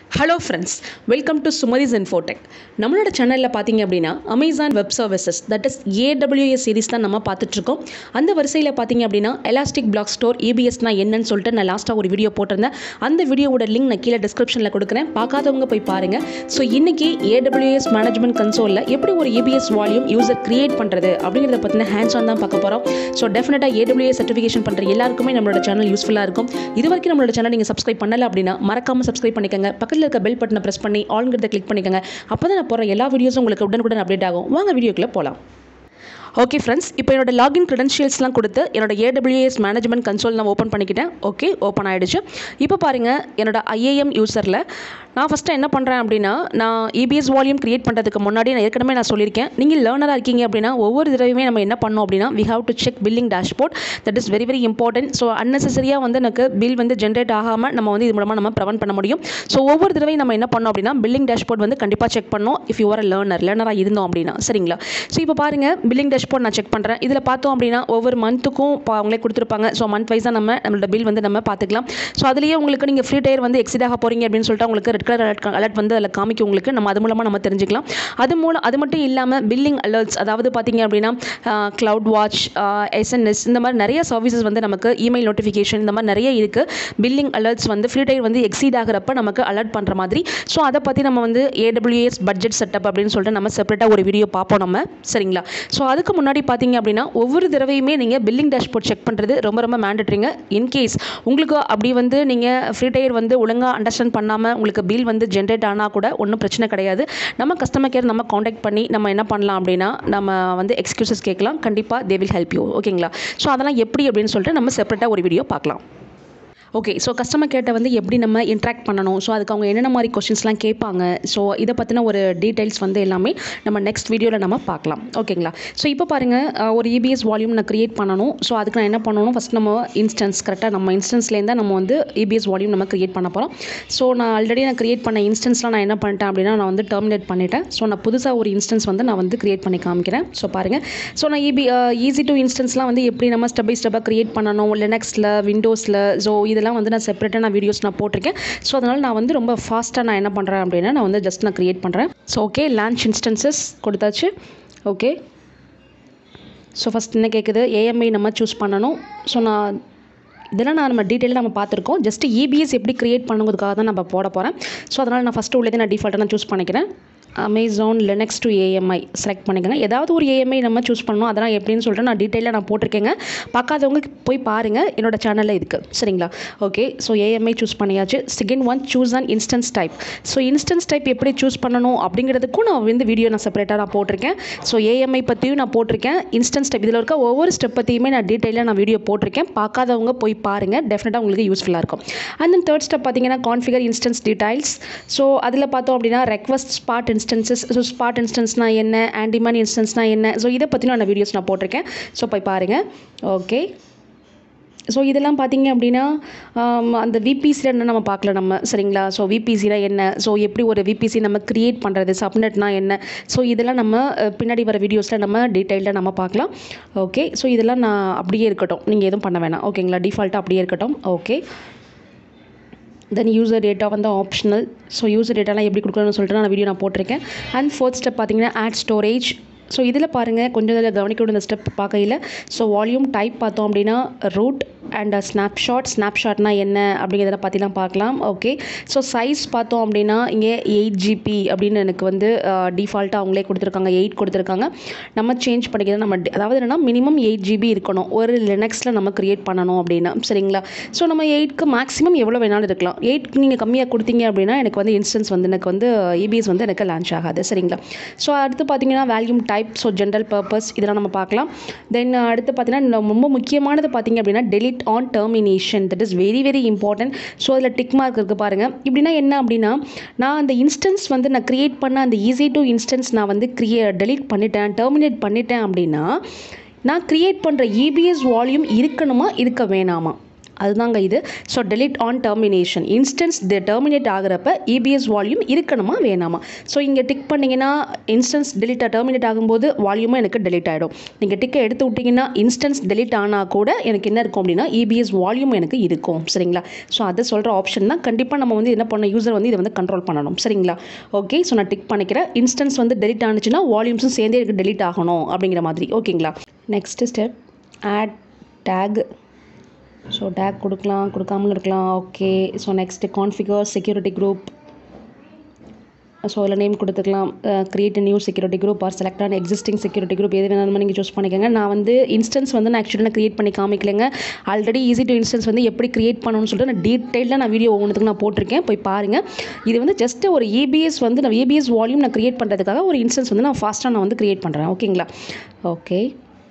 hello friends welcome to Sumathi's infotech நம்மளோட சேனலில் பார்த்தீங்க அப்படின்னா Amazon web services that is AWS series தான் நம்ம பார்த்துட்ருக்கோம் அந்த வரிசையில் பார்த்தீங்க அப்படின்னா எலாஸ்டிக் பிளாக் ஸ்டோர் ஏபிஎஸ்னா என்னன்னு சொல்லிட்டு நான் லாஸ்ட்டாக ஒரு வீடியோ போட்டிருந்தேன் அந்த வீடியோவோட லிங்க் நான் கீழே டிஸ்கிரிப்ஷனில் கொடுக்குறேன் பார்க்காதவங்க போய் பாருங்கள் ஸோ இன்றைக்கி ஏடபிள்யூஎஸ் மேனேஜ்மெண்ட் கன்சோலில் எப்படி ஒரு ஏபிஎஸ் வால்யூம் யூசர் கிரியேட் பண்ணுறது அப்படிங்கிறத பற்றின ஹேண்ட்ஸ் ஆன் தான் பார்க்க போகிறோம் ஸோ டெஃபினட்டாக ஏடபிள்யூஎஸ் சர்டிஃபிகேஷன் பண்ணுற எல்லாருக்குமே நம்மளோட சேனல் யூஸ்ஃபுல்லாக இருக்கும் இது வரைக்கும் நம்மளோட சேனல் நீங்கள் சப்ஸ்கிரைப் பண்ணல அப்படின்னா மறக்காமல் சப்ஸ்கிரைப் பண்ணிக்கோங்க பக்கத்தில் இருக்க பெல் பட்டனை ப்ரெஸ் பண்ணி ஆல்ங்கிறத கிளிக் பண்ணிக்கோங்க அப்போ தான் நான் போகிற எல்லா வீடியோஸும் உங்களுக்கு உடனுக்குடன் அப்டேட் ஆகும் வாங்க வீடியோக்குள்ளே போகலாம் ஓகே ஃப்ரெண்ட்ஸ் இப்போ என்னோட லாகின் க்ரெடென்ஷியல்ஸ்லாம் கொடுத்து என்னோட ஏடபிள்யூஎஸ் மேனேஜ்மெண்ட் கன்சோல் நான் ஓப்பன் பண்ணிக்கிட்டேன் ஓகே ஓப்பன் ஆகிடுச்சு இப்போ பாருங்கள் என்னோட ஐஏஎம் யூசரில் நான் ஃபஸ்ட்டு என்ன பண்ணுறேன் அப்படின்னா நான் இபிஎஸ் வால்யூம் கிரியேட் பண்ணுறதுக்கு முன்னாடி நான் ஏற்கனவே நான் சொல்லியிருக்கேன் நீங்கள் லேர்னராக இருக்கீங்க அப்படின்னா ஒவ்வொரு தடவையுமே நம்ம என்ன பண்ணோம் அப்படின்னா we have to check billing dashboard that is very very important so அன்னெசரியாக வந்து எனக்கு பில் வந்து ஜென்ரேட் ஆகாமல் நம்ம வந்து இது மூலமாக நம்ம ப்ரிவென்ட் பண்ண முடியும் ஸோ ஒவ்வொரு தடவையும் நம்ம என்ன பண்ணோம் அப்படின்னா பில்லிங் டேஷ்போர்ட் வந்து கண்டிப்பாக செக் பண்ணோம் இஃப் யூஆர் லேர்னர் லேர்னராக இருந்தோம் அப்படின்னா சரிங்களா ஸோ இப்போ பாருங்கள் பில்லிங் டேஷ்போர்ட் நான் செக் பண்ணுறேன் இதில் பார்த்தோம் அப்படின்னா ஒவ்வொரு மந்த்துக்கும் இப்போ அவங்களே கொடுத்துருப்பாங்க ஸோ மந்த் வைஸாக நம்ம நம்மளோட பில் வந்து நம்ம பார்த்துக்கலாம் ஸோ அதுலேயே உங்களுக்கு நீங்கள் ஃப்ரீ டயர் வந்து எக்ஸிட் ஆக போகிறீங்க அப்படின்னு சொல்லிட்டு உங்களுக்கு ரெட் கலர் அலர்ட் அலர்ட் வந்து அதில் காமிக்கும் உங்களுக்கு நம்ம அது மூலமாக நம்ம தெரிஞ்சுக்கலாம் அது மூலம் அது மட்டும் இல்லாமல் பில்லிங் அலர்ட்ஸ் அதாவது பார்த்தீங்க அப்படின்னா க்ளவுட் வாட்ச் எஸ்என்எஸ் இந்த மாதிரி நிறைய சர்வீசஸ் வந்து நமக்கு இமெயில் நோட்டிஃபிகேஷன் இந்த மாதிரி நிறைய இருக்குது பில்லிங் அலர்ட்ஸ் வந்து ஃப்ரீ டயர் வந்து எக்ஸீட் ஆகிறப்ப நமக்கு அலர்ட் பண்ணுற மாதிரி ஸோ அதை பற்றி நம்ம வந்து ஏடபிள்யூஎஸ் பட்ஜெட் செட்டப் அப்படின்னு சொல்லிட்டு நம்ம செப்பரேட்டாக ஒரு வீடியோ பார்ப்போம் நம்ம சரிங்களா ஸோ அதுக்கு முன்னாடி பார்த்தீங்க அப்படின்னா ஒவ்வொரு தடவையுமே நீங்கள் பில்லிங் டேஷ்போர்ட் செக் பண்ணுறது ரொம்ப ரொம்ப மேண்டட்ரிங்க இன்கேஸ் உங்களுக்கு அப்படி வந்து நீங்கள் ஃப்ரீ டயர் வந்து ஒழுங்காக அண்டர்ஸ்டாண்ட் பண்ணாமல் உங்களுக்கு பில் வந்து ஜென்ரேட் ஆனால் கூட ஒன்றும் பிரச்சனை கிடையாது நம்ம கஸ்டமர் கேர் நம்ம காண்டாக்ட் பண்ணி நம்ம என்ன பண்ணலாம் அப்படின்னா நம்ம வந்து எக்ஸ்கியூசஸ் கேட்கலாம் கண்டிப்பாக தே வில் ஹெல்ப் யூ ஓகேங்களா ஸோ அதெல்லாம் எப்படி அப்படின்னு சொல்லிட்டு நம்ம செப்பரேட்டாக ஒரு வீடியோ பார்க்கலாம் ஓகே ஸோ கஸ்டமர் கேட்ட வந்து எப்படி நம்ம இன்ட்ராக்ட் பண்ணணும் ஸோ அதுக்கு அவங்க என்னென்ன மாதிரி கொஷின்ஸ்லாம் கேட்பாங்க ஸோ இதை பற்றின ஒரு டீட்டெயில்ஸ் வந்து எல்லாமே நம்ம நெக்ஸ்ட் வீடியோவில் நம்ம பார்க்கலாம் ஓகேங்களா ஸோ இப்போ பாருங்கள் ஒரு இபிஎஸ் வால்யூம் நான் க்ரியேட் பண்ணணும் ஸோ அதுக்கு நான் என்ன பண்ணணும் ஃபஸ்ட் நம்ம இன்ஸ்டன்ஸ் கரெக்டாக நம்ம இன்ஸ்டன்ஸ்லேருந்து நம்ம வந்து இபிஎஸ் வால்யூம் நம்ம க்ரியேட் பண்ண போகிறோம் ஸோ நான் ஆல்ரெடி நான் க்ரியேட் பண்ண இன்ஸ்டன்ஸ்லாம் நான் என்ன பண்ணிட்டேன் அப்படின்னா நான் வந்து டெர்மினேட் பண்ணிட்டேன் ஸோ நான் புதுசாக ஒரு இன்ஸ்டன்ஸ் வந்து நான் வந்து க்ரியேட் பண்ணி காமிக்கிறேன் ஸோ பாருங்கள் ஸோ நான் இபி ஈஸி டு இன்ஸ்டன்ஸ்லாம் வந்து எப்படி நம்ம ஸ்டெப் பை ஸ்டெப்பாக க்ரியேட் பண்ணணும் லினக்ஸில் விண்டோஸில் ஸோ இதெல்லாம் வந்து நான் செப்பரேட்டாக நான் வீடியோஸ் நான் போட்டிருக்கேன் ஸோ அதனால் நான் வந்து ரொம்ப ஃபாஸ்ட்டாக நான் என்ன பண்ணுறேன் அப்படின்னா நான் வந்து ஜஸ்ட் நான் க்ரியேட் பண்ணுறேன் ஸோ ஓகே லான்ச் இன்ஸ்டன்சஸ் கொடுத்தாச்சு ஓகே ஸோ ஃபஸ்ட் என்ன கேட்குது ஏஎம்ஐ நம்ம சூஸ் பண்ணணும் ஸோ நான் இதெல்லாம் நான் நம்ம டீட்டெயிலாக நம்ம பார்த்துருக்கோம் ஜஸ்ட் இபிஎஸ் எப்படி க்ரியேட் பண்ணுங்கிறதுக்காக தான் நம்ம போட போகிறேன் ஸோ அதனால் நான் ஃபஸ்ட்டு உள்ளதே நான் டிஃபால்ட்டாக நான் சூஸ் பண்ணிக்கிறேன் Amazon Linux two AMI select பண்ணிக்கோங்க ஏதாவது ஒரு ஏஎம்ஐ நம்ம சூஸ் பண்ணணும் அதெல்லாம் எப்படின்னு சொல்லிட்டு நான் டீட்டெயிலாக நான் போட்டிருக்கேங்க பார்க்காதவங்க போய் பாருங்கள் என்னோட சேனலில் இருக்குது சரிங்களா ஓகே ஸோ ஏஎம்ஐ சூஸ் பண்ணியாச்சு second one choose and instance type so instance type எப்படி சூஸ் பண்ணணும் அப்படிங்கிறதுக்கும் நான் வந்து வீடியோ நான் செப்பரேட்டாக நான் போட்டிருக்கேன் ஸோ ஏஎம்ஐ பற்றியும் நான் போட்டிருக்கேன் இன்ஸ்டன்ஸ் டைப் இதில் இருக்க ஒவ்வொரு ஸ்டெப் பற்றியுமே நான் டீட்டெயிலாக நான் வீடியோ போட்டிருக்கேன் பார்க்காதவங்க போய் பாருங்கள் டெஃபினட்டாக உங்களுக்கு யூஸ்ஃபுல்லாக இருக்கும் அண்ட் தென் தேர்ட் ஸ்டெப் பார்த்தீங்கன்னா கான்ஃபிகர் இன்ஸ்டன்ஸ் டீடைல்ஸ் ஸோ அதில் பார்த்தோம் அப்படின்னா request spot instances so spot இன்ஸ்டன்ஸ்னால் என்ன ஆன்டிமன் இன்ஸ்டன்ஸ்னால் என்ன ஸோ இதை பற்றின நான் வீடியோஸ் நான் போட்டிருக்கேன் ஸோ போய் பாருங்கள் ஓகே ஸோ இதெல்லாம் பார்த்தீங்க அப்படின்னா அந்த விபிசியில் என்ன நம்ம பார்க்கல நம்ம சரிங்களா ஸோ விபிசியில் என்ன ஸோ எப்படி ஒரு விபிசி நம்ம க்ரியேட் பண்ணுறது சப்நெட்னா என்ன ஸோ இதெல்லாம் நம்ம பின்னாடி வர வீடியோஸில் நம்ம டீட்டெயில்டாக நம்ம பார்க்கலாம் ஓகே ஸோ இதெல்லாம் நான் அப்படியே இருக்கட்டும் நீங்கள் எதுவும் பண்ண வேணாம் ஓகேங்களா டிஃபால்ட்டாக அப்படியே இருக்கட்டும் ஓகே தென் யூசர் டேட்டா வந்து ஆப்ஷனல் ஸோ யூசர் டேட்டாலாம் எப்படி கொடுக்கணும்னு சொல்லிட்டு நான் வீடியோ நான் போட்டிருக்கேன் அண்ட் ஃபோர்த் ஸ்டெப் பார்த்தீங்கன்னா ஆட் ஸ்டோரேஜ் ஸோ இதில் பாருங்கள் கொஞ்சம் இதில் கவனிக்க வேண்டிய ஸ்டெப் பார்க்கையில் ஸோ வால்யூம் டைப் பார்த்தோம் அப்படின்னா ரூட் அண்ட் ஸ்னாப்ஷாட் ஸ்னாப்ஷாட்னா என்ன அப்படிங்கிறத பற்றிலாம் பார்க்கலாம் ஓகே ஸோ சைஸ் பார்த்தோம் அப்படின்னா இங்கே எயிட் ஜிபி அப்படின்னு எனக்கு வந்து டிஃபால்ட்டாக அவங்களே கொடுத்துருக்காங்க எயிட் கொடுத்துருக்காங்க நம்ம சேஞ்ச் பண்ணிக்கிறது நம்ம அதாவது என்னென்னா மினிமம் எயிட் ஜிபி இருக்கணும் ஒரு லினக்ஸில் நம்ம க்ரியேட் பண்ணணும் அப்படின்னா சரிங்களா ஸோ நம்ம எயிட்க்கு மேக்ஸிமம் எவ்வளோ வேணாலும் இருக்கலாம் எயிட்க்கு நீங்கள் கம்மியாக கொடுத்தீங்க அப்படின்னா எனக்கு வந்து இன்ஸ்டன்ஸ் வந்து எனக்கு வந்து இபிஎஸ் வந்து எனக்கு லான்ச் ஆகாது சரிங்களா ஸோ அடுத்து பார்த்தீங்கன்னா வேல்யூம் டைப் ஸோ ஜென்ரல் பர்பஸ் இதெல்லாம் நம்ம பார்க்கலாம் தென் அடுத்து பார்த்தீங்கன்னா ரொம்ப முக்கியமானது பார்த்தீங்க அப்படின்னா delete on termination that is very very important so அதில் டிக் மார்க் இருக்குது பாருங்கள் இப்படின்னா என்ன அப்படின்னா நான் அந்த இன்ஸ்டன்ஸ் வந்து நான் க்ரியேட் பண்ண அந்த ஈஸி டு இன்ஸ்டன்ஸ் நான் வந்து க்ரியே டெலிட் பண்ணிட்டேன் டெர்மினேட் பண்ணிட்டேன் அப்படின்னா நான் க்ரியேட் பண்ணுற இபிஎஸ் வால்யூம் இருக்கணுமா இருக்க வேணாமா அதுதாங்க இது so delete on termination instance terminate ஆகிறப்ப இபிஎஸ் வால்யூம் இருக்கணுமா வேணாமா ஸோ இங்கே டிக் பண்ணிங்கன்னா இன்ஸ்டன்ஸ் delete டெர்மினேட் ஆகும்போது வால்யூமும் எனக்கு delete ஆகிடும் நீங்கள் டிக்கை எடுத்து விட்டிங்கன்னா இன்ஸ்டன்ஸ் delete ஆனால் கூட எனக்கு என்ன இருக்கும் அப்படின்னா இபிஎஸ் வால்யூம் எனக்கு இருக்கும் சரிங்களா ஸோ அதை சொல்கிற ஆப்ஷன் தான் கண்டிப்பாக நம்ம வந்து என்ன பண்ண யூசர் வந்து இதை வந்து கண்ட்ரோல் பண்ணணும் சரிங்களா ஓகே ஸோ நான் டிக் பண்ணிக்கிறேன் இன்ஸ்டன்ஸ் வந்து delete ஆனிச்சுன்னா வால்யூம்ஸும் சேர்ந்தே எனக்கு delete ஆகணும் அப்படிங்கிற மாதிரி ஓகேங்களா next step add tag so tag கொடுக்கலாம் கொடுக்காமலும் இருக்கலாம் okay so next configure security group so அதில் நேம் கொடுத்துக்கலாம் create new security group or select an existing security group எது வேணாலும் நீங்கள் சூஸ் பண்ணிக்கோங்க நான் வந்து இன்ஸ்டன்ஸ் வந்து நான் ஆக்சுவலாக நான் கிரியேட் பண்ணி காமிக்கலைங்க ஆல்ரெடி ஈஸி டு இன்ஸ்டன்ஸ் வந்து எப்படி கிரியேட் பண்ணணும்னு சொல்லிட்டு நான் டீட்டெயிலாக நான் வீடியோ ஒவ்வொன்றுக்கு நான் போட்டிருக்கேன் போய் பாருங்கள் இது வந்து ஜஸ்ட் ஒரு ஏபிஎஸ் வந்து நான் ஏபிஎஸ் வால்யூம் நான் கிரியேட் பண்ணுறதுக்காக ஒரு இன்ஸ்டன்ஸ் வந்து நான் ஃபாஸ்ட்டாக நான் வந்து கிரியேட் பண்ணுறேன் ஓகேங்களா okay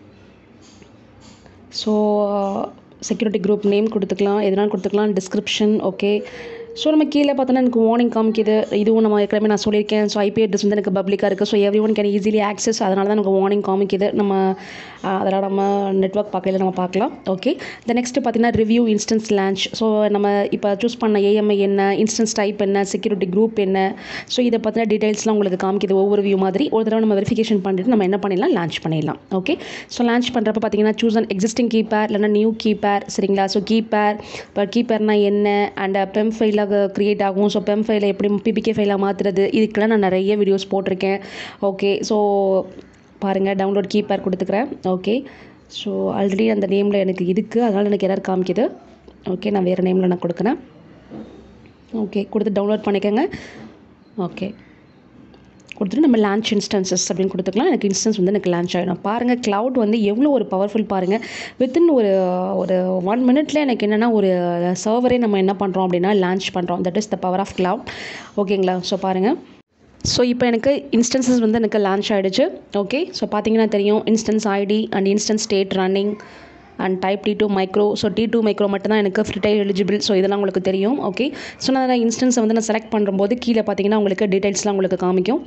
so security group name கொடுத்துக்கலாம் எதனாலும் கொடுத்துக்கலாம் டிஸ்கிரிப்ஷன் ஓகே ஸோ நம்ம கீழே பார்த்தோன்னா எனக்கு வார்னிங் காமிக்குது இதுவும் நம்ம ஏற்கனவே நான் சொல்லியிருக்கேன் ஸோ ஐபி அட்ரஸ் வந்து எனக்கு பப்ளிக்காக இருக்குது so every one can easily access அதனால தான் எனக்கு வார்னிங் காமிக்குது நம்ம ஆஹ், அதெல்லாம் நம்ம நெட்ஒர்க் பார்க்கல நம்ம பார்க்கலாம் ஓகே த நெக்ஸ்ட் பார்த்தீங்கன்னா ரிவ்யூ இன்ஸ்டன்ஸ் லான்ச் ஸோ நம்ம இப்போ சூஸ் பண்ண ஏஎம்ஐ என்ன இன்ஸ்டன்ஸ் டைப் என்ன செக்யூரிட்டி குரூப் என்ன ஸோ இதை பற்றின டீடைல்ஸ்லாம் உங்களுக்கு காமிக்குது ஒவ்வொரு வியூ மாதிரி ஒரு தடவை நம்ம வெரிஃபிகேஷன் பண்ணிட்டு நம்ம என்ன பண்ணிடலாம் லான்ச் பண்ணிடலாம் ஓகே ஸோ லான்ச் பண்ணுறப்ப பார்த்தீங்கன்னா சூஸ் அன் எக்ஸிஸ்டிங் கீபேர் இல்லைனா நியூ கீபேர் சரிங்களா ஸோ கீபேர் இப்போ கீபேர்னா என்ன அண்ட் பெம் ஃபைலாக க்ரியேட் ஆகும் ஸோ பெம் ஃபைலை எப்படி பிபிகே ஃபைலாக மாற்றுறது இதுக்கெல்லாம் நான் நிறைய வீடியோஸ் போட்டிருக்கேன் ஓகே ஸோ பாருங்கள் டவுன்லோட் கீபேர் கொடுத்துக்கிறேன் ஓகே ஸோ ஆல்ரெடி அந்த நேமில் எனக்கு இருக்குது அதனால் எனக்கு எரர் காமிக்குது ஓகே நான் வேறு நேமில் நான் கொடுக்குறேன் ஓகே கொடுத்து டவுன்லோட் பண்ணிக்கோங்க ஓகே கொடுத்துட்டு நம்ம லான்ச் இன்ஸ்டன்சஸ் அப்படின்னு கொடுத்துக்கலாம் எனக்கு இன்ஸ்டன்ஸ் வந்து எனக்கு லான்ச் ஆகிடும் பாருங்கள் க்ளவுட் வந்து எவ்வளோ ஒரு பவர்ஃபுல் பாருங்கள் வித்தின் ஒரு ஒரு ஒன் மினிட்ல எனக்கு என்னென்னா ஒரு சர்வரே நம்ம என்ன பண்ணுறோம் அப்படின்னா லான்ச் பண்ணுறோம் that is the power of cloud ஓகேங்களா ஸோ பாருங்கள் ஸோ இப்போ எனக்கு இன்ஸ்டன்சஸ் வந்து எனக்கு லான்ச் ஆகிடுச்சு ஓகே ஸோ பார்த்தீங்கன்னா தெரியும் instance ID and instance state running and type T two micro so T two micro மட்டும் தான் எனக்கு ஃப்ரிட்டை எலிஜிபிள் ஸோ இதெல்லாம் உங்களுக்கு தெரியும் ஓகே ஸோ நான் அதில் இன்ஸ்டன்ஸை வந்து நான் செலக்ட் பண்ணும்போது கீழே பார்த்தீங்கன்னா உங்களுக்கு டீடைல்ஸ்லாம் உங்களுக்கு காமிக்கும்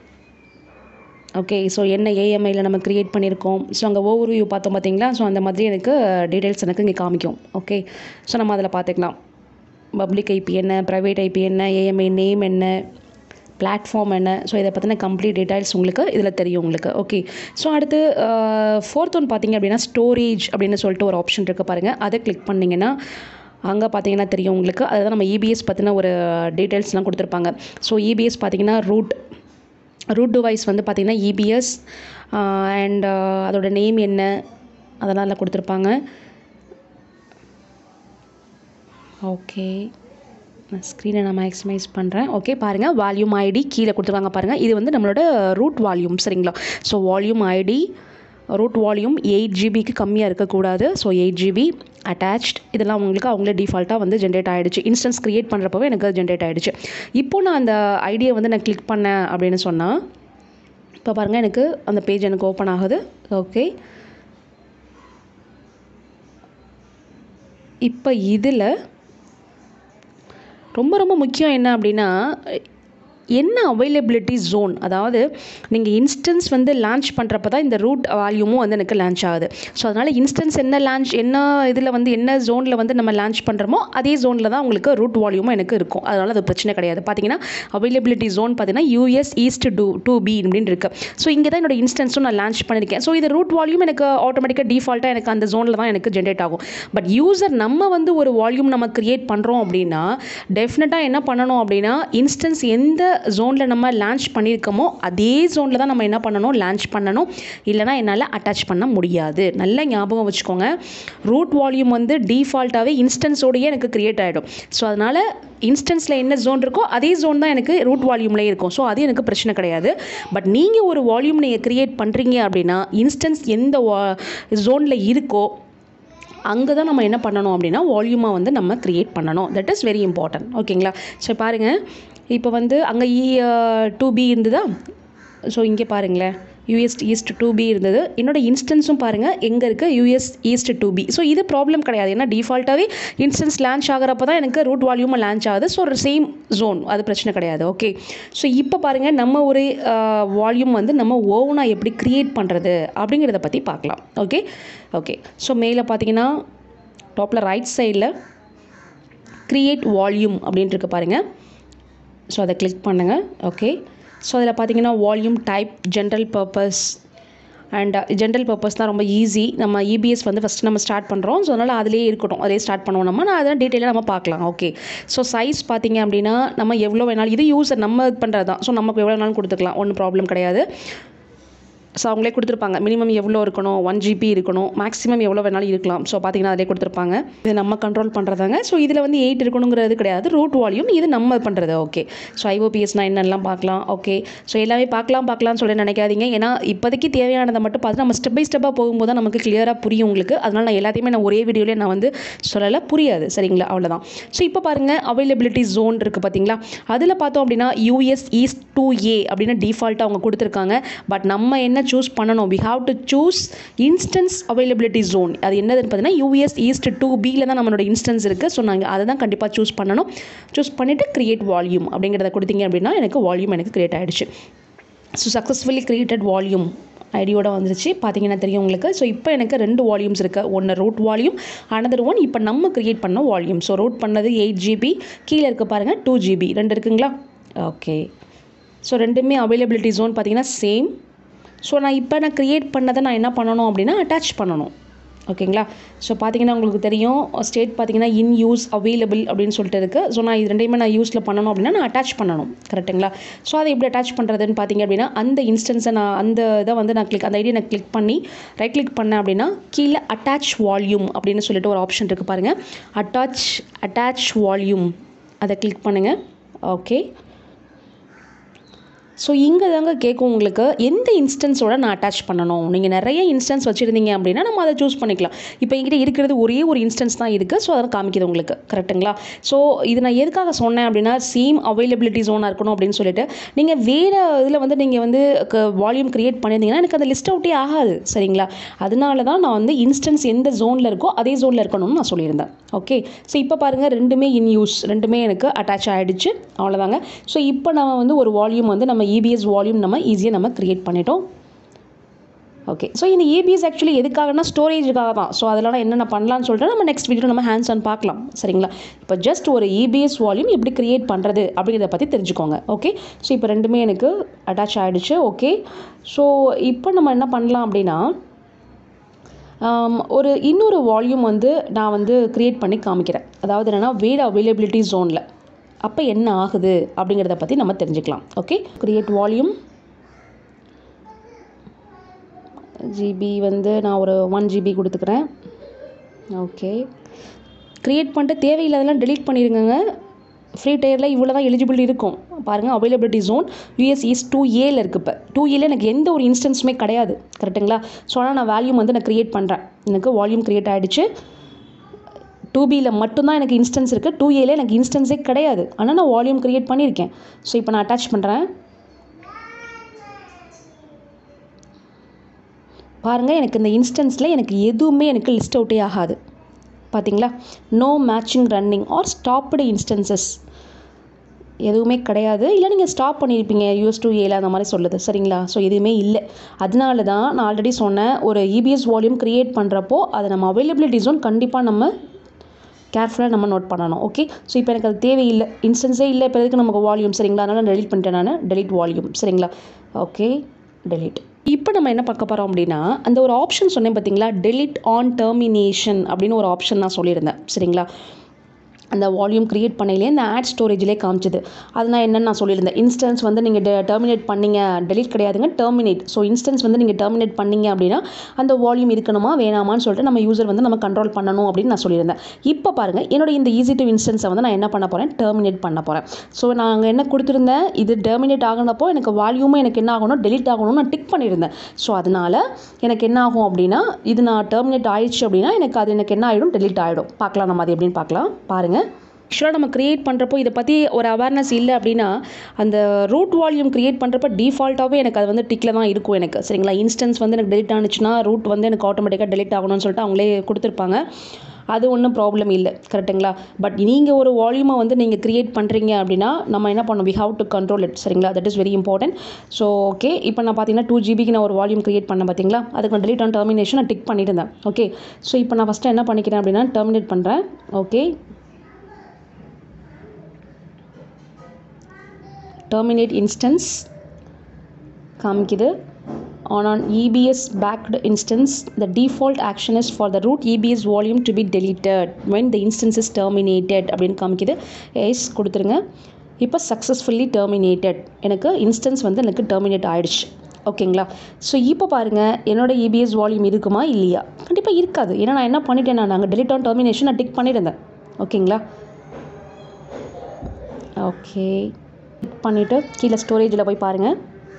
ஓகே ஸோ என்ன ஏஎம்ஐயில் நம்ம க்ரியேட் பண்ணியிருக்கோம் ஸோ அங்கே ஓவர் வியூ பார்த்தோம் பார்த்தீங்களா ஸோ அந்த மாதிரி எனக்கு டீடைல்ஸ் எனக்கு இங்கே காமிக்கும் ஓகே ஸோ நம்ம அதில் பார்த்துக்கலாம் பப்ளிக் ஐபி என்ன ப்ரைவேட் ஐபி என்ன ஏஎம்ஐ நேம் என்ன பிளாட்ஃபார்ம் என்ன ஸோ இதை பற்றின கம்ப்ளீட் டீடைல்ஸ் உங்களுக்கு இதில் தெரியும் உங்களுக்கு ஓகே ஸோ அடுத்து ஃபோர்த் ஒன் பார்த்தீங்க அப்படின்னா ஸ்டோரேஜ் அப்படின்னு சொல்லிட்டு ஒரு ஆப்ஷன் இருக்குது பாருங்கள் அதை கிளிக் பண்ணிங்கன்னா அங்கே பார்த்தீங்கன்னா தெரியும் உங்களுக்கு அதுதான் நம்ம இபிஎஸ் பற்றின ஒரு டீட்டெயில்ஸ்லாம் கொடுத்துருப்பாங்க ஸோ இபிஎஸ் பார்த்தீங்கன்னா ரூட் ரூட் டிவைஸ் வந்து பார்த்திங்கன்னா இபிஎஸ் அண்ட் அதோட நேம் என்ன அதெல்லாம் அதில் கொடுத்துருப்பாங்க ஓகே நான் ஸ்க்ரீனை நான் மேக்ஸிமைஸ் பண்ணுறேன் ஓகே பாருங்கள் வால்யூம் ஐடி கீழே கொடுத்துருக்காங்க பாருங்கள் இது வந்து நம்மளோட ரூட் வால்யூம் சரிங்களா so volume ID root volume eight ஜிபிக்கு கம்மியாக இருக்கக்கூடாது ஸோ எயிட் ஜிபி அட்டாச்ட் இதெல்லாம் உங்களுக்கு அவங்களே டிஃபால்ட்டாக வந்து ஜென்ரேட் ஆகிடுச்சு இன்ஸ்டன்ஸ் க்ரியேட் பண்ணுறப்பவே எனக்கு ஜென்ரேட் ஆகிடுச்சு இப்போ நான் அந்த ஐடியை வந்து நான் கிளிக் பண்ணேன் அப்படின்னு சொன்னால் இப்போ பாருங்கள் எனக்கு அந்த பேஜ் எனக்கு ஓப்பன் ஆகுது ஓகே இப்போ இதில் ரொம்ப ரொம்ப முக்கியம் என்ன அப்படின்னா என்ன அவைலபிலிட்டி ஜோன் அதாவது நீங்கள் இன்ஸ்டன்ஸ் வந்து லான்ச் பண்ணுறப்ப தான் இந்த ரூட் வால்யூமும் வந்து எனக்கு லான்ச் ஆகுது ஸோ அதனால் இன்ஸ்டன்ஸ் என்ன லான்ச் என்ன இதில் வந்து என்ன ஜோனில் வந்து நம்ம லான்ச் பண்ணுறோமோ அதே ஜோனில் தான் உங்களுக்கு ரூட் வால்யூமும் எனக்கு இருக்கும் அதனால் அது பிரச்சனை கிடையாது பார்த்தீங்கன்னா அவைலபிலிட்டி ஜோன் பார்த்தீங்கன்னா US east two two B அப்படின்னு இருக்குது ஸோ இங்கே தான் என்னோட இன்ஸ்டன்ஸும் நான் லான்ச் பண்ணியிருக்கேன் ஸோ இது ரூட் வால்யூம் எனக்கு ஆட்டோமேட்டிக்காக டிஃபால்ட்டாக எனக்கு அந்த ஜோனில் தான் எனக்கு ஜென்ரேட் ஆகும் பட் யூசர் நம்ம வந்து ஒரு வால்யூம் நம்ம கிரியேட் பண்ணுறோம் அப்படின்னா டெஃபினட்டாக என்ன பண்ணணும் அப்படின்னா இன்ஸ்டன்ஸ் எந்த ஜோனில் நம்ம லான்ச் பண்ணியிருக்கோமோ அதே ஜோனில் தான் நம்ம என்ன பண்ணணும் லான்ச் பண்ணணும் இல்லைனா என்னால் அட்டாச் பண்ண முடியாது நல்ல ஞாபகம் வச்சுக்கோங்க ரூட் வால்யூம் வந்து டிஃபால்ட்டாகவே இன்ஸ்டன்ஸோடையே எனக்கு கிரியேட் ஆகிடும் ஸோ அதனால் இன்ஸ்டன்ஸில் என்ன ஜோன் இருக்கோ அதே ஜோன் தான் எனக்கு ரூட் வால்யூம்லேயே இருக்கும் ஸோ அது எனக்கு பிரச்சனை கிடையாது பட் நீங்கள் ஒரு வால்யூம் நீங்கள் கிரியேட் பண்ணுறீங்க அப்படின்னா இன்ஸ்டன்ஸ் எந்த ஜோனில் இருக்கோ அங்கே தான் நம்ம என்ன பண்ணணும் அப்படின்னா வால்யூமாக வந்து நம்ம க்ரியேட் பண்ணணும் தட் இஸ் வெரி இம்பார்ட்டன்ட் ஓகேங்களா ஸோ பாருங்கள் இப்போ வந்து அங்கே இ டூ பி இருந்ததா ஸோ இங்கே பாருங்களேன் யூஎஸ் ஈஸ்ட் டூ பி இருந்தது என்னோட இன்ஸ்டன்ஸும் பாருங்கள் எங்கே இருக்குது US east two B so இது ப்ராப்ளம் கிடையாது ஏன்னா டிஃபால்ட்டாகவே இன்ஸ்டன்ஸ் லான்ச் ஆகிறப்ப தான் எனக்கு ரூட் வால்யூமாக லான்ச் ஆகுது ஸோ சேம் ஜோன் அது பிரச்சனை கிடையாது ஓகே ஸோ இப்போ பாருங்கள் நம்ம ஒரு வால்யூம் வந்து நம்ம ஓவனாக எப்படி க்ரியேட் பண்ணுறது அப்படிங்கிறத பற்றி பார்க்கலாம் ஓகே ஓகே ஸோ மேலே பார்த்தீங்கன்னா டாப்பில் ரைட் சைடில் க்ரியேட் வால்யூம் அப்படின்ட்டு இருக்கு பாருங்கள் ஸோ அதை கிளிக் பண்ணுங்கள் ஓகே ஸோ அதில் பார்த்தீங்கன்னா volume type general purpose and general purpose தான் ரொம்ப ஈஸி நம்ம இபிஎஸ் வந்து ஃபஸ்ட்டு நம்ம ஸ்டார்ட் பண்ணுறோம் ஸோ அதனால் அதிலே இருக்கட்டும் அதே ஸ்டார்ட் பண்ணுவோம் நம்ம நான் அதெல்லாம் டீட்டெயிலாக நம்ம பார்க்கலாம் ஓகே ஸோ சைஸ் பார்த்தீங்க அப்படின்னா நம்ம எவ்வளோ வேணாலும் இது யூஸர் நம்ம இது பண்ணுறது தான் ஸோ நமக்கு எவ்வளோ வேணாலும் கொடுத்துக்கலாம் ஒன்றும் ப்ராப்ளம் கிடையாது ஸோ அவங்களே கொடுத்துருப்பாங்க மினிமம் எவ்வளோ இருக்கணும் ஒன் ஜிபி இருக்கணும் மேக்ஸிமம் எவ்வளோ வேணாலும் இருக்கலாம் ஸோ பார்த்தீங்கன்னா அதிலே கொடுத்துருப்பாங்க இது நம்ம கண்ட்ரோல் பண்ணுறதாங்க ஸோ இதில் வந்து எயிட் இருக்கணுங்கிறது கிடையாது ரூட் வால்யூம் இது நம்ம பண்ணுறது ஓகே ஸோ ஐஓபிஎஸ்னா என்னெல்லாம் பார்க்கலாம் ஓகே ஸோ எல்லாமே பார்க்கலாம் பார்க்கலாம்னு சொல்லி நினைக்காதீங்க ஏன்னா இப்போதைக்கு தேவையானதை மட்டும் பார்த்து நம்ம ஸ்டெப் பை ஸ்டெப்பாக போகும்போது தான் நமக்கு கிளியராக புரியும் உங்களுக்கு அதனால் நான் எல்லாத்தையுமே நான் ஒரே வீடியோலேயே நான் வந்து சொல்லலை புரியாது சரிங்களா அவ்வளோதான் ஸோ இப்போ பாருங்கள் அவைலபிலிட்டி ஜோன் இருக்குது பார்த்தீங்களா அதில் பார்த்தோம் அப்படின்னா யூஎஸ் ஈஸ்ட் டூ ஏ அப்படின்னு டிஃபால்ட்டாக அவங்க கொடுத்துருக்காங்க பட் நம்ம என்ன சூஸ் பண்ணணும் we have to choose instance availability zone அது என்னதுன்னு பார்த்தீங்கன்னா யூஎஸ் ஈஸ்ட் டூ பியில் தான் நம்மளோட இன்ஸ்டன்ஸ் இருக்குது ஸோ நாங்கள் அதை தான் கண்டிப்பாக சூஸ் பண்ணணும் சூஸ் பண்ணிவிட்டு க்ரியேட் வால்யூம் அப்படிங்கிறத கொடுத்தீங்க அப்படின்னா எனக்கு வால்யூம் எனக்கு க்ரியேட் ஆகிடுச்சு ஸோ சக்ஸஸ்ஃபுல்லி க்ரியேட்டட் வால்யூம் ஐடியோட வந்துருச்சு பார்த்தீங்கன்னா தெரியும் உங்களுக்கு ஸோ இப்போ எனக்கு ரெண்டு வால்யூம்ஸ் இருக்குது ஒன்று ரூட் வால்யூம் அனதர் ஒன் இப்போ நம்ம க்ரியேட் பண்ண வால்யூம் ஸோ ரூட் பண்ணது எயிட் ஜிபி கீழே இருக்க பாருங்கள் டூ ஜிபி ரெண்டு இருக்குங்களா ஓகே ஸோ ரெண்டுமே அவைலபிலிட்டி ஜோன் பார்த்தீங்கன்னா சேம் ஸோ நான் இப்போ நான் க்ரியேட் பண்ணதை நான் என்ன பண்ணணும் அப்படின்னா அட்டாச் பண்ணணும் ஓகேங்களா ஸோ பார்த்தீங்கன்னா உங்களுக்கு தெரியும் ஸ்டேட் பார்த்தீங்கன்னா இன் யூஸ் அவைலபிள் அப்படின்னு சொல்லிட்டு இருக்குது ஸோ நான் இது ரெண்டையுமே நான் யூஸில் பண்ணணும் அப்படின்னா நான் அட்டாச் பண்ணணும் கரெக்ட்டுங்களா ஸோ அதை எப்படி அட்டாச் பண்ணுறதுன்னு பார்த்தீங்க அப்படின்னா அந்த இன்ஸ்டன்ஸை நான் அந்த இதை வந்து நான் கிளிக் அந்த ஐடியை நான் கிளிக் பண்ணி ரைட் கிளிக் பண்ணேன் அப்படின்னா கீழே அட்டாச் வால்யூம் அப்படின்னு சொல்லிட்டு ஒரு ஆப்ஷன் இருக்குது பாருங்கள் அட்டாச் அட்டாச் வால்யூம் அதை கிளிக் பண்ணுங்கள் ஓகே ஸோ இங்கே தாங்க கேட்கும் உங்களுக்கு எந்த இன்ஸ்டன்ஸோட நான் அட்டாச் பண்ணணும் நீங்கள் நிறைய இன்ஸ்டன்ஸ் வச்சுருந்தீங்க அப்படின்னா நம்ம அதை சூஸ் பண்ணிக்கலாம் இப்போ என்கிட்ட இருக்கிறது ஒரே ஒரு இன்ஸ்டன்ஸ் தான் இருக்குது ஸோ அதை காமிக்குது உங்களுக்கு கரெக்ட்டுங்களா ஸோ இது நான் எதுக்காக சொன்னேன் அப்படின்னா சேம் அவைலபிலிட்டி ஜோனாக இருக்கணும் அப்படின்னு சொல்லிட்டு நீங்கள் வேறு இதில் வந்து நீங்கள் வந்து வால்யூம் க்ரியேட் பண்ணியிருந்தீங்கன்னா எனக்கு அந்த லிஸ்ட் அவுட்டே ஆகாது சரிங்களா அதனால தான் நான் வந்து இன்ஸ்டன்ஸ் எந்த ஜோனில் இருக்கோ அதே ஜோனில் இருக்கணும்னு நான் சொல்லியிருந்தேன் ஓகே ஸோ இப்போ பாருங்கள் ரெண்டுமே இன் யூஸ் ரெண்டுமே எனக்கு அட்டாச் ஆகிடுச்சு அவ்வளோதாங்க ஸோ இப்போ நம்ம வந்து ஒரு வால்யூம் வந்து நம்ம இபிஎஸ் வால்யூம் நம்ம ஈஸியாக நம்ம க்ரியேட் பண்ணிட்டோம் ஓகே ஸோ இந்த ஏபிஎஸ் ஆக்சுவலி எதுக்காகனா ஸ்டோரேஜுக்காக தான் ஸோ அதெல்லாம் என்னென்ன பண்ணலாம்னு சொல்லிட்டு நம்ம நெக்ஸ்ட் வீடியோ நம்ம ஹேண்ட்ஸ் ஆன் பார்க்கலாம் சரிங்களா இப்போ ஜஸ்ட் ஒரு இபிஎஸ் வால்யூம் எப்படி க்ரியேட் பண்ணுறது அப்படிங்கிறத பற்றி தெரிஞ்சுக்கோங்க ஓகே ஸோ இப்போ ரெண்டுமே எனக்கு அட்டாச் ஆகிடுச்சு ஓகே ஸோ இப்போ நம்ம என்ன பண்ணலாம் அப்படின்னா ஒரு இன்னொரு வால்யூம் வந்து நான் வந்து க்ரியேட் பண்ணி காமிக்கிறேன் அதாவது என்னென்னா வேட் அவைலபிலிட்டி ஜோனில் அப்போ என்ன ஆகுது அப்படிங்கிறத பற்றி நம்ம தெரிஞ்சுக்கலாம் ஓகே க்ரியேட் வால்யூம் ஜிபி வந்து நான் ஒரு ஒன் ஜிபி கொடுத்துக்கிறேன் ஓகே க்ரியேட் பண்ணிட்டு தேவையில்லாதெல்லாம் டெலீட் பண்ணிடுங்க ஃப்ரீ டயரில் இவ்வளோ தான் எலிஜிபிள் இருக்கும் பாருங்கள் availability zone US east two ஏல இருக்குது இப்போ டூ ஏல எனக்கு எந்த ஒரு இன்ஸ்டன்ஸுமே கிடையாது கரெக்டுங்களா ஸோ ஆனால் நான் வேல்யூம் வந்து நான் க்ரியேட் பண்ணுறேன் எனக்கு வால்யூம் க்ரியேட் ஆகிடுச்சு டூ பியில் மட்டும்தான் எனக்கு இன்ஸ்டன்ஸ் இருக்குது டூ ஏல எனக்கு இன்ஸ்டன்ஸே கிடையாது ஆனால் நான் வால்யூம் க்ரியேட் பண்ணியிருக்கேன் ஸோ இப்போ நான் அட்டாச் பண்ணுறேன் பாருங்கள் எனக்கு இந்த இன்ஸ்டன்ஸில் எனக்கு எதுவுமே எனக்கு லிஸ்ட் அவுட்டே ஆகாது பார்த்தீங்களா no matching running or stopped instances எதுவுமே கிடையாது இல்லை நீங்கள் ஸ்டாப் பண்ணியிருப்பீங்க யூஎஸ் டூ ஏல அந்த மாதிரி சொல்லுது சரிங்களா ஸோ எதுவுமே இல்லை அதனால தான் நான் ஆல்ரெடி சொன்னேன் ஒரு இபிஎஸ் வால்யூம் க்ரியேட் பண்ணுறப்போ அதை நம்ம அவைலபிலிட்டி ஜோன் கண்டிப்பாக நம்ம கேர்ஃபுல்லாக நம்ம நோட் பண்ணணும் ஓகே ஸோ இப்போ எனக்கு அது தேவையில்லை இன்ஸ்டன்ஸே இல்லை இப்போ எதுக்கு நமக்கு வால்யூம் சரிங்களா அதனால் நான் டெலிட் பண்ணிட்டேன் நான் டெலிட் வால்யூம் சரிங்களா ஓகே டெலிட் இப்போ நம்ம என்ன பார்க்க போகிறோம் அப்படின்னா அந்த ஒரு ஆப்ஷன் சொன்னேன் பார்த்தீங்களா டெலிட் ஆன் டெர்மினேஷன் அப்படின்னு ஒரு ஆப்ஷன் நான் சொல்லியிருந்தேன் சரிங்களா அந்த வால்யூம் க்ரியேட் பண்ணையிலே இந்த ஆட் ஸ்டோரேஜ்லேயே காமிச்சது அது நான் என்னென்னு நான் சொல்லியிருந்தேன் இன்ஸ்டன்ஸ் வந்து நீங்கள் டெர்மினேட் பண்ணீங்க டெலிட் கிடையாதுங்க டெர்மினேட் ஸோ இன்ஸ்டன்ஸ் வந்து நீங்கள் டெர்மினேட் பண்ணீங்க அப்படின்னா அந்த வால்யூம் இருக்கணுமா வேணாமான்னு சொல்லிட்டு நம்ம யூசர் வந்து நம்ம கண்ட்ரோல் பண்ணணும் அப்படின்னு நான் சொல்லியிருந்தேன் இப்போ பாருங்கள் என்னோட இந்த ஈஸி டு இன்ஸ்டன்ஸை வந்து நான் என்ன பண்ண போகிறேன் டெர்மினேட் பண்ண போகிறேன் ஸோ நாங்கள் என்ன கொடுத்துருந்தேன் இது டெர்மினேட் ஆகினப்போ எனக்கு வால்யூமும் எனக்கு என்ன ஆகணும் டெலிட் ஆகணும்னு நான் டிக் பண்ணியிருந்தேன் ஸோ அதனால் எனக்கு என்ன ஆகும் அப்படின்னா இது நான் டெர்மினேட் ஆயிடுச்சு அப்படின்னா எனக்கு அது எனக்கு என்ன ஆகிடும் டெலிட் ஆகிடும் பார்க்கலாம் நம்ம அது எப்படின்னு பார்க்கலாம் பாருங்கள் ஆக்சுவலாக நம்ம க்ரியேட் பண்ணுறப்போ இதை பற்றி ஒரு அவேர்னஸ் இல்லை அப்படின்னா அந்த ரூட் வால்யூம் க்ரியேட் பண்ணுறப்ப டிஃபால்ட்டாகவே எனக்கு அது வந்து டிக்கில் தான் இருக்கும் எனக்கு சரிங்களா இன்ஸ்டன்ஸ் வந்து எனக்கு டெலிட் ஆனிச்சுன்னா ரூட் வந்து எனக்கு ஆட்டோமேட்டிக்காக டெலிட் ஆகணும்னு சொல்லிட்டு அவங்களே கொடுத்துருப்பாங்க அது ஒன்றும் ப்ராப்ளம் இல்லை கரெக்டுங்களா பட் நீங்கள் ஒரு வால்யூமை வந்து நீங்கள் க்ரியேட் பண்ணுறீங்க அப்படின்னா நம்ம என்ன பண்ணணும் we have to control it சரிங்களா that is very important so okay இப்போ நான் பார்த்தீங்கன்னா டூ ஜிபிக்கு நான் ஒரு வால்யூம் க்ரியேட் பண்ணேன் பார்த்தீங்களா அதுக்கு நான் delete ஆன் டெர்மினேஷன் நான் டிக் பண்ணியிருந்தேன் ஓகே ஸோ இப்போ நான் ஃபஸ்ட்டு என்ன பண்ணிக்கிறேன் அப்படின்னா டெர்மினேட் பண்ணுறேன் ஓகே terminate instance காமிக்குது on an EBS backed instance the default action is for the root EBS volume to be deleted when the instance is terminated அப்படின்னு காமிக்குது எஸ் கொடுத்துருங்க இப்போ சக்ஸஸ்ஃபுல்லி terminated எனக்கு இன்ஸ்டன்ஸ் வந்து எனக்கு terminate ஆயிடுச்சு ஓகேங்களா ஸோ இப்போ பாருங்கள் என்னோட இபிஎஸ் வால்யூம் இருக்குமா இல்லையா கண்டிப்பாக இருக்காது ஏன்னா நான் என்ன பண்ணிட்டேன் நான் நாங்கள் delete on termination நான் டிக் பண்ணியிருந்தேன் ஓகேங்களா ஓகே கிளிக் பண்ணிவிட்டு கீழே ஸ்டோரேஜில் போய் பாருங்கள்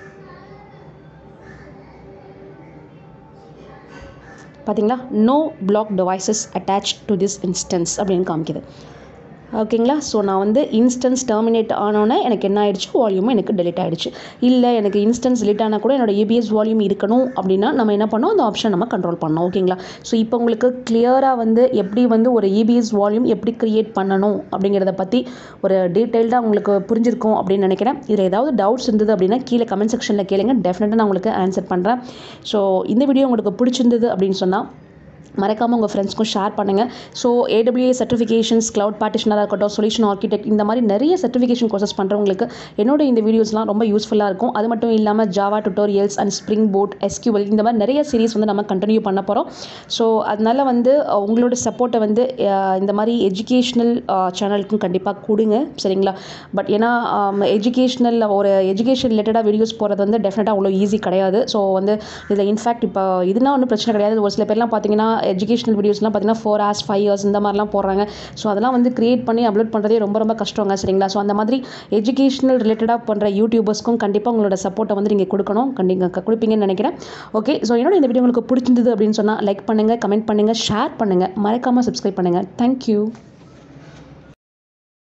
பார்த்தீங்களா no block devices attach to this instance அப்படின்னு காமிக்குது ஓகேங்களா ஸோ நான் வந்து இன்ஸ்டன்ஸ் டெர்மினேட் ஆனோன்னே எனக்கு என்ன ஆயிடுச்சு வால்யூமும் எனக்கு delete ஆயிடுச்சு இல்லை எனக்கு இன்ஸ்டன்ஸ் delete ஆனால் கூட என்னோட ஏபிஎஸ் வால்யூம் இருக்கணும் அப்படின்னா நம்ம என்ன பண்ணோம் அந்த ஆப்ஷன் நம்ம கண்ட்ரோல் பண்ணோம் ஓகேங்களா ஸோ இப்போ உங்களுக்கு கிளியராக வந்து எப்படி வந்து ஒரு ஏபிஎஸ் வால்யூம் எப்படி க்ரியேட் பண்ணணும் அப்படிங்கிறத பற்றி ஒரு டீட்டெயில்டாக உங்களுக்கு புரிஞ்சிருக்கும் அப்படின்னு நினைக்கிறேன் இதில் ஏதாவது டவுட்ஸ் இருந்தது அப்படின்னா கீழே கமெண்ட் செக்ஷனில் கேளுங்க டெஃபினட்டாக நான் உங்களுக்கு ஆன்சர் பண்ணுறேன் ஸோ இந்த வீடியோ உங்களுக்கு பிடிச்சிருந்தது அப்படின்னு சொன்னால் மறக்காமல் உங்கள் ஃப்ரெண்ட்ஸ்க்கும் ஷேர் பண்ணுங்கள் ஸோ ஏடபிள்யூஏ சர்டிஃபிகேஷன்ஸ் க்ளவுட் பார்ட்டிஷனராக இருக்கட்டும் சொல்யூஷன் ஆர்கிடெக்ட் இந்த மாதிரி நிறைய சர்டிஃபிகேஷன் கோர்சஸ் பண்ணுறவங்களுக்கு என்னோட இந்த வீடியோஸ்லாம் ரொம்ப யூஸ்ஃபுல்லாக இருக்கும் அது மட்டும் இல்லாமல் Java tutorials and spring boot SQL இந்த மாதிரி நிறைய சீரிஸ் வந்து நம்ம கண்டினியூ பண்ண போகிறோம் ஸோ அதனால் வந்து அஹ், உங்களோட சப்போர்ட்டை வந்து அஹ், இந்த மாதிரி எஜுகேஷ்னல் சேனலுக்கும் கண்டிப்பாக கொடுங்க சரிங்களா பட் ஏன்னா எஜுகேஷ்னல் ஒரு எஜுகேஷன் ரிலேட்டடாக வீடியோஸ் போகிறது வந்து டெஃபினட்டாக அவ்வளோ ஈஸி கிடையாது ஸோ வந்து இதில் இன்ஃபேக்ட் இப்போ இதுனா ஒன்றும் பிரச்சனை கிடையாது ஒரு சில பேர்லாம் பார்த்தீங்கன்னா எஜுகேஷனல் வீடியோஸ்லாம் பார்த்தீங்கன்னா ஃபோர் ஹவர்ஸ் ஃபைவ் ஹவர்ஸ் இந்த மாதிரிலாம் போடுறாங்க ஸோ அதெல்லாம் வந்து கிரியேட் பண்ணி அப்லோட் பண்ணுறதே ரொம்ப ரொம்ப கஷ்டங்க சரிங்களா ஸோ அந்த மாதிரி எஜுகேஷனல் ரிலேட்டடாக பண்ணுற யூடியூபர்ஸ்க்கும் கண்டிப்பாக உங்களோட சப்போர்ட்டை வந்து நீங்கள் கொடுக்கணும் கண்டிப்பாக கொடுப்பீங்கன்னு நினைக்கிறேன் ஓகே ஸோ என்னோட இந்த வீடியோ உங்களுக்கு பிடிச்சிருந்தது அப்படின்னு சொன்னால் லைக் பண்ணுங்கள் கமெண்ட் பண்ணுங்கள் ஷேர் பண்ணுங்கள் மறக்காமல் சப்ஸ்கிரைப் பண்ணுங்கள் தேங்க்யூ